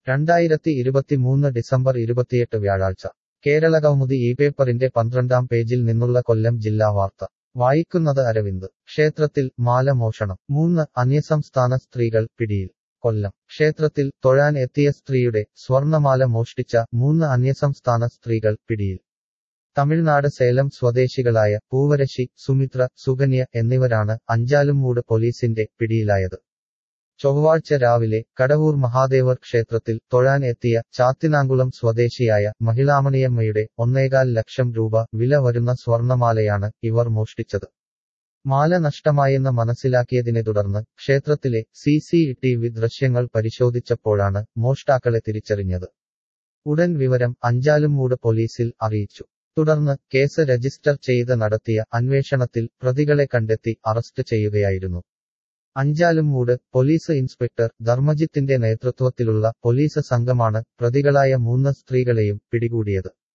രണ്ടായിരത്തി ഇരുപത്തിമൂന്ന് ഡിസംബർ ഇരുപത്തിയെട്ട് വ്യാഴാഴ്ച കേരളകൗമുദി ഈ പേപ്പറിന്റെ പന്ത്രണ്ടാം പേജിൽ നിന്നുള്ള കൊല്ലം ജില്ലാ വാർത്ത വായിക്കുന്നത് അരവിന്ദ് ക്ഷേത്രത്തിൽ മാല മോഷണം മൂന്ന് അന്യസംസ്ഥാന സ്ത്രീകൾ പിടിയിൽ കൊല്ലം ക്ഷേത്രത്തിൽ തൊഴാൻ എത്തിയ സ്ത്രീയുടെ സ്വർണമാല മോഷ്ടിച്ച മൂന്ന് അന്യസംസ്ഥാന സ്ത്രീകൾ പിടിയിൽ തമിഴ്നാട് സേലം സ്വദേശികളായ പൂവരശി സുമിത്ര സുകന്യ എന്നിവരാണ് അഞ്ചാലുംമൂട് പോലീസിന്റെ പിടിയിലായത് ചൊവ്വാഴ്ച രാവിലെ കടവൂർ മഹാദേവർ ക്ഷേത്രത്തിൽ തൊഴാൻ എത്തിയ ചാത്തിനാങ്കുളം സ്വദേശിയായ മഹിളാമണിയമ്മയുടെ ഒന്നേകാൽ ലക്ഷം രൂപ വില വരുന്ന സ്വർണമാലയാണ് ഇവർ മോഷ്ടിച്ചത് മാല നഷ്ടമായെന്ന് മനസ്സിലാക്കിയതിനെ തുടർന്ന് ക്ഷേത്രത്തിലെ സി സി ടി വി ദൃശ്യങ്ങൾ പരിശോധിച്ചപ്പോഴാണ് മോഷ്ടാക്കളെ തിരിച്ചറിഞ്ഞത് ഉടൻ വിവരം അഞ്ചാലുംമൂട് പോലീസിൽ അറിയിച്ചു തുടർന്ന് കേസ് രജിസ്റ്റർ ചെയ്ത് നടത്തിയ അന്വേഷണത്തിൽ പ്രതികളെ കണ്ടെത്തി അറസ്റ്റ് ചെയ്യുകയായിരുന്നു അഞ്ചാലുംമൂട് പോലീസ് ഇൻസ്പെക്ടർ ധർമ്മജിത്തിന്റെ നേതൃത്വത്തിലുള്ള പോലീസ് സംഘമാണ് പ്രതികളായ മൂന്ന് സ്ത്രീകളെയും പിടികൂടിയത്